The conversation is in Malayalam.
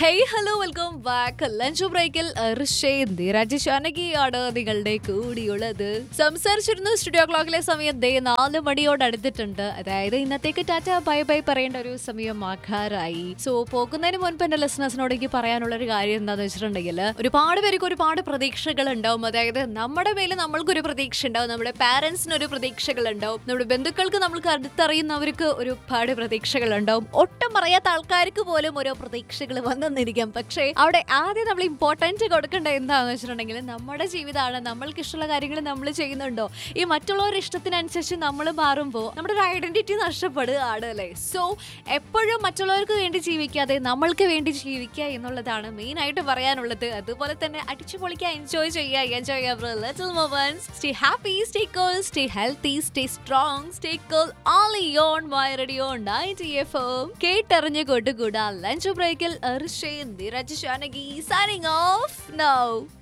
hey hello welcome back lunch ബ്രേക്കിൽ രാജശാനകിയാണ് നിങ്ങളുടെ കൂടിയുള്ളത് സംസാരിച്ചിരുന്ന സ്റ്റുഡിയോ ക്ലോക്കിലെ സമയം ദേ നാല് മണിയോട് അടുത്തിട്ടുണ്ട് അതായത് ഇന്നത്തേക്ക് ടാറ്റ ബൈ ബൈ പറയേണ്ട ഒരു സമയം ആക്കാറായി സോ പോകുന്നതിന് മുൻപ് എന്റെ ലിസണേഴ്സിനോട് എനിക്ക് പറയാനുള്ള ഒരു കാര്യം എന്താണെന്ന് വെച്ചിട്ടുണ്ടെങ്കിൽ ഒരുപാട് പേർക്ക് ഒരുപാട് പ്രതീക്ഷകൾ ഉണ്ടാവും അതായത് നമ്മുടെ മേലെ നമ്മൾക്കൊരു പ്രതീക്ഷ ഉണ്ടാവും നമ്മുടെ പാരന്റ്സിന് ഒരു പ്രതീക്ഷകൾ ഉണ്ടാവും നമ്മുടെ ബന്ധുക്കൾക്ക് നമ്മൾക്ക് അടുത്തറിയുന്നവർക്ക് ഒരുപാട് പ്രതീക്ഷകൾ ഉണ്ടാവും ഒട്ടും അറിയാത്ത ആൾക്കാർക്ക് പോലും ഓരോ പ്രതീക്ഷകൾ വന്നെന്നിരിക്കാം പക്ഷേ അവിടെ ആദ്യം നമ്മൾ ഇമ്പോർട്ടൻറ്റ് കൊടുക്കേണ്ട എന്താണെന്ന് വെച്ചിട്ടുണ്ടെങ്കിൽ നമ്മുടെ ജീവിതമാണ് നമ്മൾക്ക് ഇഷ്ടമുള്ള കാര്യങ്ങൾ നമ്മൾ ചെയ്യുന്നുണ്ടോ ഈ മറ്റുള്ളവരുടെ ഇഷ്ടത്തിനനുസരിച്ച് നമ്മൾ മാറുമ്പോൾ നമ്മുടെ ഒരു ഐഡന്റിറ്റി നഷ്ടപ്പെടുകയാണ് അല്ലേ സോ എപ്പോഴും മറ്റുള്ളവർക്ക് വേണ്ടി ജീവിക്കാതെ നമ്മൾക്ക് വേണ്ടി ജീവിക്കുക എന്നുള്ളതാണ് മെയിൻ ആയിട്ട് പറയാനുള്ളത് അതുപോലെ തന്നെ അടിച്ചു പൊളിക്കുക എൻജോയ് ചെയ്യുക എൻജോയ് ചെയ്യുക little moments stay happy stay cool stay healthy stay strong stay cool only on my radio ninety F M കേട്ടറിഞ്ഞു കൊണ്ടുകൂടാ ലഞ്ച് ബ്രേക്കിൽ അർഷേ നിരജ് ഷാനകി സൈനിങ് ഓഫ് നൗ